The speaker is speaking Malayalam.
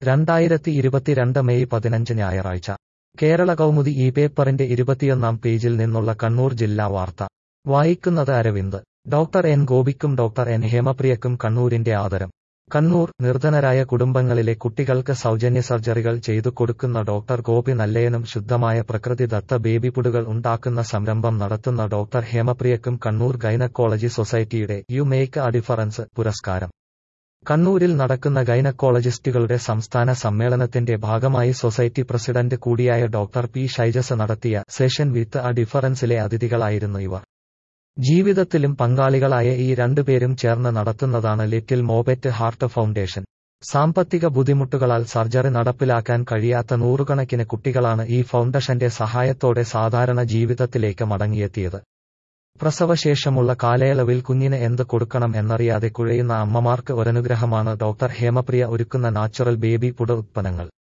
രണ്ടായിരത്തി ഇരുപത്തിരണ്ട് മെയ് പതിനഞ്ച് ഞായറാഴ്ച കേരള കൗമുദി ഈ പേപ്പറിന്റെ ഇരുപത്തിയൊന്നാം പേജിൽ നിന്നുള്ള കണ്ണൂർ ജില്ലാ വാർത്ത വായിക്കുന്നത് അരവിന്ദ് ഡോക്ടർ എൻ ഗോപിക്കും ഡോക്ടർ എൻ ഹേമപ്രിയക്കും കണ്ണൂരിന്റെ ആദരം കണ്ണൂർ നിർധനരായ കുടുംബങ്ങളിലെ കുട്ടികൾക്ക് സൗജന്യ സർജറികൾ ചെയ്തു കൊടുക്കുന്ന ഡോക്ടർ ഗോപി നല്ലയനും ശുദ്ധമായ പ്രകൃതിദത്ത ബേബിപുടുകൾ ഉണ്ടാക്കുന്ന സംരംഭം നടത്തുന്ന ഡോക്ടർ ഹേമപ്രിയക്കും കണ്ണൂർ ഗൈനക്കോളജി സൊസൈറ്റിയുടെ യു മേക്ക് അ ഡിഫറൻസ് പുരസ്കാരം കണ്ണൂരിൽ നടക്കുന്ന ഗൈനക്കോളജിസ്റ്റുകളുടെ സംസ്ഥാന സമ്മേളനത്തിന്റെ ഭാഗമായി സൊസൈറ്റി പ്രസിഡന്റ് കൂടിയായ ഡോക്ടർ പി ഷൈജസ് നടത്തിയ സെഷൻ വിത്ത് അ ഡിഫറൻസിലെ അതിഥികളായിരുന്നു ഇവർ ജീവിതത്തിലും പങ്കാളികളായ ഈ രണ്ടുപേരും ചേർന്ന് നടത്തുന്നതാണ് ലിറ്റിൽ മോബെറ്റ് ഹാർട്ട് ഫൗണ്ടേഷൻ സാമ്പത്തിക ബുദ്ധിമുട്ടുകളാൽ സർജറി നടപ്പിലാക്കാൻ കഴിയാത്ത നൂറുകണക്കിന് കുട്ടികളാണ് ഈ ഫൗണ്ടേഷന്റെ സഹായത്തോടെ സാധാരണ ജീവിതത്തിലേക്ക് മടങ്ങിയെത്തിയത് പ്രസവശേഷമുള്ള കാലയളവിൽ കുഞ്ഞിന് എന്ത് കൊടുക്കണം എന്നറിയാതെ കുഴയുന്ന അമ്മമാർക്ക് ഒരനുഗ്രഹമാണ് ഡോക്ടർ ഹേമപ്രിയ ഒരുക്കുന്ന നാച്ചുറൽ ബേബി പുട ഉത്പന്നങ്ങൾ